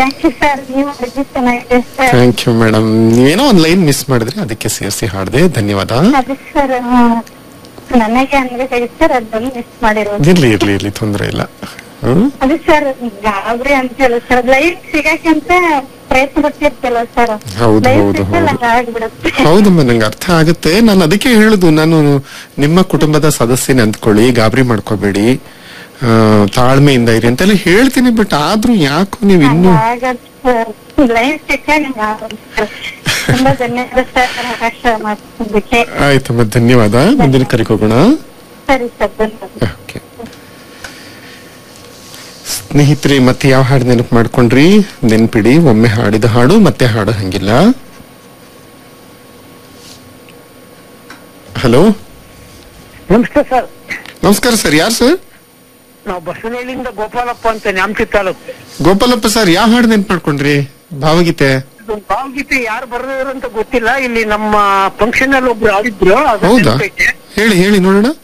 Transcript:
Thank you sir ನೀವು ಮಾಡಿದ್ದು ಚೆನ್ನಾಗಿದೆ ಸರ್ ಥ್ಯಾಂಕ್ ಯು ಮೇಡಮ್ ನೀವೇನೋ ಒಂದ್ ಲೈನ್ ಮಿಸ್ ಮಾಡಿದ್ರೆ ಅದಕ್ಕೆ ಸೇರಿಸಿ ಹಾಡ್ದೆ ಧನ್ಯವಾದ ಅದು ಸರ್ ನನಗೆ ಅಂದ್ರೆ ಹೇಳಿ ಸರ್ ಅದನ್ನು ಮಿಸ್ ಮಾಡಿರೋದು ಇರ್ಲಿ ಇರ್ಲಿ ಇರ್ಲಿ ತೊಂದ್ರೆ ಇಲ್ಲ ಹ್ಮ್ ಅದು ಸರ್ ಗಾಬರಿ ಅಂತ ಹೇಳಿ ಸರ್ ಲೈಫ್ ಸಿಗಕ್ಕಂತ ಪ್ರಯತ್ನ ಪಟ್ಟಿರ್ತಲ್ಲ ಸರ್ ಹೌದು, ಲೈಫ್ ಹೌದು, ಸಿಕ್ಕಲ್ಲ ಹೌದು. ಆಗ್ಬಿಡುತ್ತೆ ಹೌದಮ್ಮ ನಂಗೆ ಅರ್ಥ ಆಗುತ್ತೆ ನಾನು ಅದಕ್ಕೆ ಹೇಳುದು ನಾನು ನಿಮ್ಮ ಕುಟುಂಬದ ಸದಸ್ಯನ ಅಂದ್ಕೊಳ್ಳಿ ಗಾಬರಿ ಮಾಡ್ಕೋಬೇಡಿ ಆ, ತಾಳ್ಮೆಯಿಂದ ಇರಿ ಅಂತೆಲ್ಲ ಹೇಳ್ತೀನಿ ಬಟ್ ಆದ್ರೂ ಯಾಕೋ ನೀವು ಇನ್ನೂ ಲೈಫ್ ಸಿಕ್ಕಾಗ ನಂಗೆ ಆಗೋದು ಸರ್ ತುಂಬಾ ಧನ್ಯವಾದ ಸರ್ ಅವಕಾಶ ಮಾಡ್ತಿದ್ದಕ್ಕೆ ಆಯ್ತಮ್ಮ ಧನ್ಯವಾದ ಮುಂದಿನ ಕರೆಗೆ ಹೋಗೋಣ ಸರಿ ಸರ್ ಧನ್ಯವಾದ ಓಕೆ ಸ್ನೇಹಿತರೆ ಮತ್ತೆ ಯಾವ ಹಾಡು ನೆನಪು ಮಾಡ್ಕೊಂಡ್ರಿ ನೆನ್ಪಿಡಿ ಒಮ್ಮೆ ಹಾಡಿದ ಹಾಡು ಮತ್ತೆ ಹಾಡು ಹಂಗಿಲ್ಲ ಹಲೋ ನಮಸ್ತೆ ಸರ್ ನಮಸ್ಕಾರ ಸರ್ ಯಾರು ಸರ್ ನಾವು ಬಸವನಹಳ್ಳಿಯಿಂದ ಗೋಪಾಲಪ್ಪ ಅಂತ ನ್ಯಾಮತಿ ತಾಲೂಕು ಗೋಪಾಲಪ್ಪ ಸರ್ ಯಾವ ಹಾಡು ನೆನ್ಪು ಮಾಡ್ಕೊಂಡ್ರಿ ಭಾವಗೀತೆ ಇದು ಭಾವಗೀತೆ ಯಾರು ಬರೆದಿದ್ರು ಅಂತ ಗೊತ್ತಿಲ್ಲ ಇಲ್ಲಿ ನಮ್ಮ ಫಂಕ್ಷನ್ ಅಲ್ಲಿ ಒಬ್ರು ಆಡಿದ್ರು ಅದು ಹೌದಾ ನೆನ್ಪೈತೆ. ಹೇಳಿ ಹೇಳಿ ನೋಡೋಣ